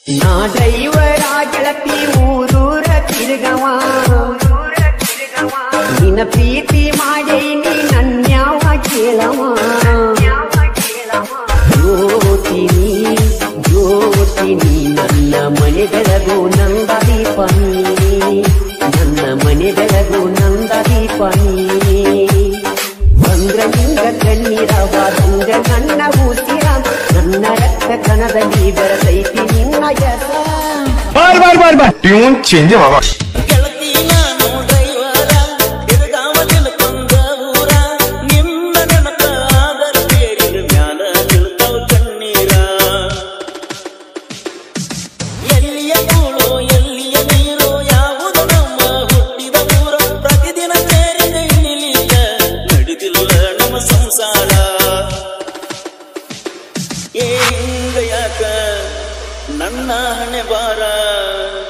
ನಾ ಡ್ರೈವರ ಗೆಳತಿ ಊರೂರ ತಿರುಗವ ನಿನ್ನ ಪ್ರೀತಿ ಮಾಡೇನಿ ನನ್ಯಾವ ಕೇಳವ ಜ್ಯೋತಿನಿ ಜ್ಯೋತಿನಿ ನನ್ನ ಮನೆ ಬೆಳಗು ನಂದ ದೀಪ ನೀ ನನ್ನ ಮನೆ ಬೆಳಗು ನಂದ ದೀಪ ನೀ ಬಂದ್ರ ನಿಂಗ ಕಣ್ಣೀರವ ಬಂದ್ರ ನನ್ನ ಊಸಿರ ನನ್ನ ರಕ್ತ ಕಣದಲ್ಲಿ ಬೆರೆತೈತಿ ನಿನ್ನ ಯಸ ಬಾರ್ ಬಾರ್ ಬಾರ್ ಬಾರ್ ಟ್ಯೂನ್ ಚೇಂಜ್ ಬಾಬಾ ಗೆಳತಿ ನಾನು ಡ್ರೈವರ ತಿರುಗಾವ ತಿಳ್ಕೊಂಡ ಊರ ನಿನ್ನ ನೆನಪ ಆದರ ಬೇರಿನ ಮ್ಯಾಲ ನಿಲ್ತವ ಕಣ್ಣೀರ ಎಲ್ಲಿಯ ಕೂಳು ಎಲ್ಲಿಯ ನೀರು ಯಾವುದು ನಮ್ಮ ಹುಟ್ಟಿದ ಊರ ಪ್ರತಿದಿನ ಸೇರಿದ ಇಳಿಲಿಲ್ಲ ನಡೆದಿಲ್ಲ ನಮ್ಮ ಸಂಸಾರ ಏ ಹಿಂಗ ಯಾಕ ನನ್ನ ಹಣೆ ಬಾರ